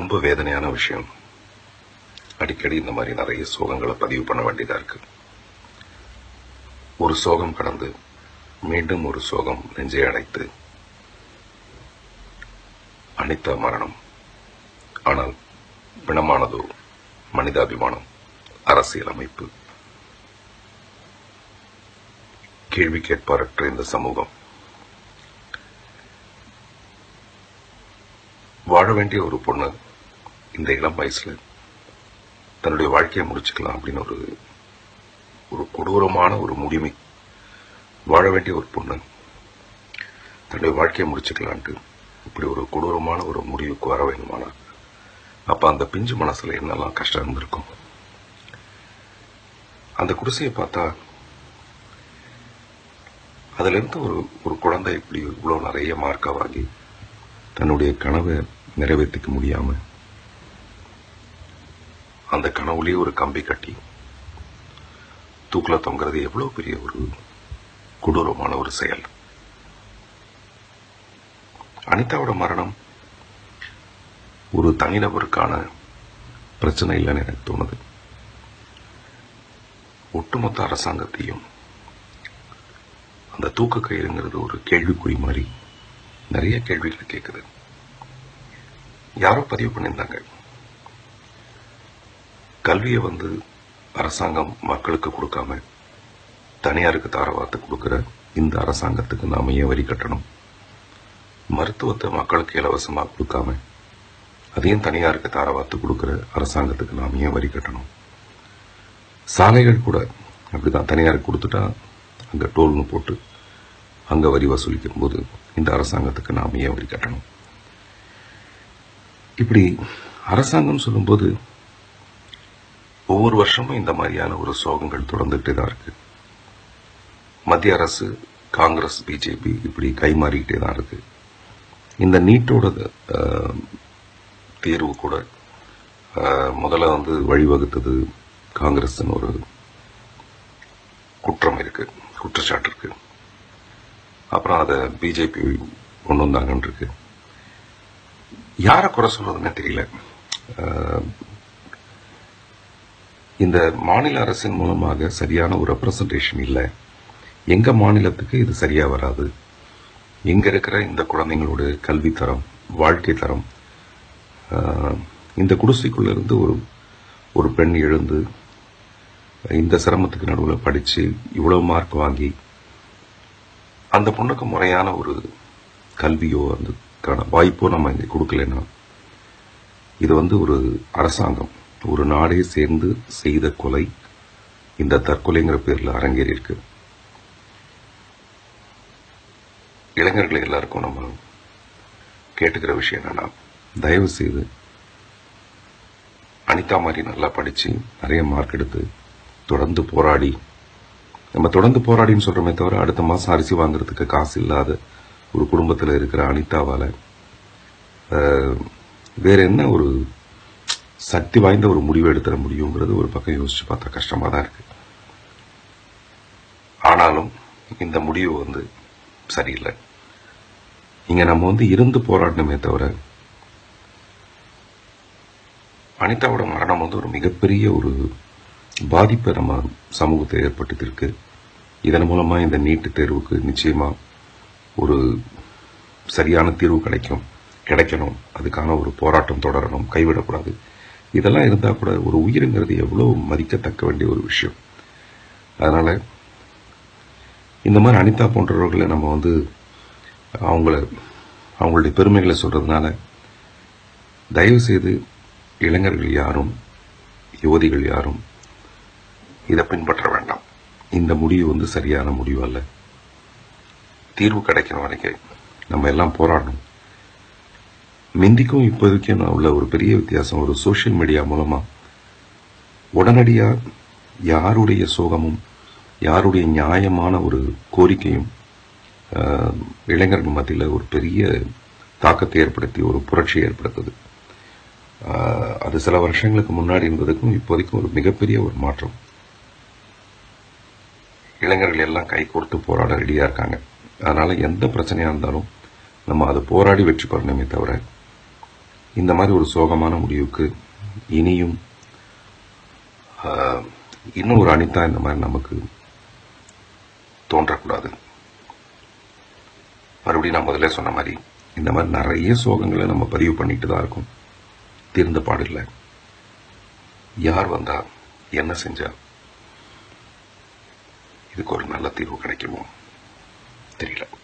ரொம்ப வேதனையான விஷயம் அடிக்கடி இந்த மாதிரி நிறைய சோகங்களை பதிவு பண்ண வேண்டியதா இருக்கு ஒரு சோகம் கடந்து மீண்டும் ஒரு சோகம் நெஞ்சை அடைத்து அனிதா மரணம் ஆனால் பிணமானதோ மனிதாபிமானம் அரசியல் அமைப்பு கேள்வி கேட்பாரற்ற இந்த சமூகம் வாழ வேண்டிய ஒரு பொண்ணு இந்த இளம் வயசுல தன்னுடைய வாழ்க்கையை முடிச்சுக்கலாம் அப்படின்னு ஒரு ஒரு கொடூரமான ஒரு முடிவை வாழ வேண்டிய ஒரு பொண்ணு தன்னுடைய வாழ்க்கையை முடிச்சுக்கலான்ட்டு இப்படி ஒரு கொடூரமான ஒரு முடிவுக்கு வர வேண்டுமானா அப்ப அந்த பிஞ்சு மனசுல என்னெல்லாம் கஷ்டம் இருந்திருக்கும் அந்த குடிசையை பார்த்தா அதுல இருந்து ஒரு ஒரு குழந்தை இப்படி இவ்வளவு நிறைய மார்க்கா வாங்கி தன்னுடைய கனவை நிறைவேற்றிக்க முடியாம அந்த கனவுலயே ஒரு கம்பி கட்டி தூக்குல தொங்குறது எவ்வளவு பெரிய ஒரு கொடூரமான ஒரு செயல் அனிதாவோட மரணம் ஒரு தனிநபருக்கான பிரச்சனை இல்லைன்னு எனக்கு தோணுது ஒட்டுமொத்த அரசாங்கத்தையும் அந்த தூக்க கயிறுங்கிறது ஒரு கேள்விக்குறி மாதிரி நிறைய கேள்விகளை கேட்குது யாரோ பதிவு பண்ணியிருந்தாங்க கல்வியை வந்து அரசாங்கம் மக்களுக்கு கொடுக்காம தனியாருக்கு தாரவாத்து கொடுக்கிற இந்த அரசாங்கத்துக்கு நாம ஏன் வரி கட்டணும் மருத்துவத்தை மக்களுக்கு இலவசமா கொடுக்காம அதையும் தனியாருக்கு தாரவாத்து கொடுக்கிற அரசாங்கத்துக்கு நாம ஏன் வரி கட்டணும் சாலைகள் கூட அப்படிதான் தனியாருக்கு கொடுத்துட்டா அங்க டோல்னு போட்டு அங்க வரி வசூலிக்கும் போது இந்த அரசாங்கத்துக்கு நாம ஏன் வரி கட்டணும் இப்படி அரசாங்கம் சொல்லும்போது ஒவ்வொரு வருஷமும் இந்த மாதிரியான ஒரு சோகங்கள் தொடர்ந்துகிட்டே தான் இருக்கு மத்திய அரசு காங்கிரஸ் பிஜேபி இப்படி கைமாறிக்கிட்டே தான் இருக்கு இந்த நீட்டோட அஹ், தேர்வு கூட அஹ், முதல்ல வந்து வழிவகுத்தது காங்கிரஸ்னு ஒரு குற்றம் இருக்கு குற்றச்சாட்டு இருக்கு அப்புறம் அதை பிஜேபி கொண்டு வந்தாங்கன்னு இருக்கு யாரை குறை சொல்றதுன்னு தெரியல அஹ், இந்த மாநில அரசின் மூலமாக சரியான ஒரு ரெப்ரசன்டேஷன் இல்லை எங்க மாநிலத்துக்கு இது சரியா வராது இங்க இருக்கிற இந்த குழந்தைங்களோட கல்வி தரம் வாழ்க்கை தரம் ஆஹ், இந்த குடிசைக்குள்ள இருந்து ஒரு ஒரு பெண் எழுந்து இந்த சிரமத்துக்கு நடுவில் படிச்சு இவ்வளவு மார்க் வாங்கி அந்த பொண்ணுக்கு முறையான ஒரு கல்வியோ அதுக்கான வாய்ப்போ நம்ம இங்க கொடுக்கலன்னா இது வந்து ஒரு அரசாங்கம் ஒரு நாடே சேர்ந்து செய்த கொலை இந்த தற்கொலைங்கிற பேர்ல அரங்கேறி இருக்கு இளைஞர்களை எல்லாருக்கும் நம்ம கேட்டுக்கிற விஷயம் என்னன்னா தயவு செய்து அனிதா மாதிரி நல்லா படிச்சு நிறைய மார்க் எடுத்து தொடர்ந்து போராடி நம்ம தொடர்ந்து போராடின்னு சொல்றோமே தவிர அடுத்த மாசம் அரிசி வாங்குறதுக்கு காசு இல்லாத ஒரு குடும்பத்துல இருக்கிற அனிதாவால அஹ், வேற என்ன ஒரு சக்தி வாய்ந்த ஒரு முடிவு எடுத்துட முடியுங்கிறது ஒரு பக்கம் யோசிச்சு பார்த்தா கஷ்டமா தான் இருக்கு ஆனாலும் இந்த முடிவு வந்து சரியில்லை இங்க நம்ம வந்து இருந்து போராடணுமே தவிர அனிதாவோட மரணம் வந்து ஒரு மிகப்பெரிய ஒரு பாதிப்பை நம்ம சமூகத்தை ஏற்படுத்தியிருக்கு இதன் மூலமா இந்த நீட்டு தேர்வுக்கு நிச்சயமா ஒரு சரியான தீர்வு கிடைக்கும் கிடைக்கணும் அதுக்கான ஒரு போராட்டம் தொடரணும் கைவிடக்கூடாது இதெல்லாம் இருந்தா கூட ஒரு உயிருங்கிறது எவ்வளவு மதிக்கத்தக்க வேண்டிய ஒரு விஷயம் அதனால இந்த மாதிரி அனிதா போன்றவர்களை நம்ம வந்து அவங்கள அவங்களுடைய பெருமைகளை சொல்றதுனால தயவு செய்து இளைஞர்கள் யாரும் யுவதிகள் யாரும் இதை பின்பற்ற வேண்டாம் இந்த முடிவு வந்து சரியான முடிவு அல்ல தீர்வு கிடைக்கிற வரைக்கும் நம்ம எல்லாம் போராடணும் மிந்திக்கும் இப்போதைக்கும் உள்ள ஒரு பெரிய வித்தியாசம் ஒரு சோஷியல் மீடியா மூலமா உடனடியா யாருடைய சோகமும் யாருடைய நியாயமான ஒரு கோரிக்கையும் ஆஹ், இளைஞர்கள் மத்தியில் ஒரு பெரிய தாக்கத்தை ஏற்படுத்தி ஒரு புரட்சியை ஏற்படுத்துது ஆஹ், அது சில வருஷங்களுக்கு முன்னாடி இருந்ததுக்கும் இப்போதைக்கும் ஒரு மிகப்பெரிய ஒரு மாற்றம் இளைஞர்கள் எல்லாம் கை கொடுத்து போராட ரெடியா இருக்காங்க அதனால எந்த பிரச்சனையா இருந்தாலும் நம்ம அதை போராடி வெற்றி பெறணுமே தவிர இந்த மாதிரி ஒரு சோகமான முடிவுக்கு இனியும் ஆஹ், இன்னும் ஒரு அனிதா இந்த மாதிரி நமக்கு தோன்றக்கூடாது மறுபடியும் நான் முதல்ல சொன்ன மாதிரி இந்த மாதிரி நிறைய சோகங்களை நம்ம பதிவு பண்ணிட்டு தான் இருக்கோம் தீர்ந்த பாடில்லை யார் வந்தா என்ன செஞ்சா இதுக்கு ஒரு நல்ல தீர்வு கிடைக்குமோ தெரியல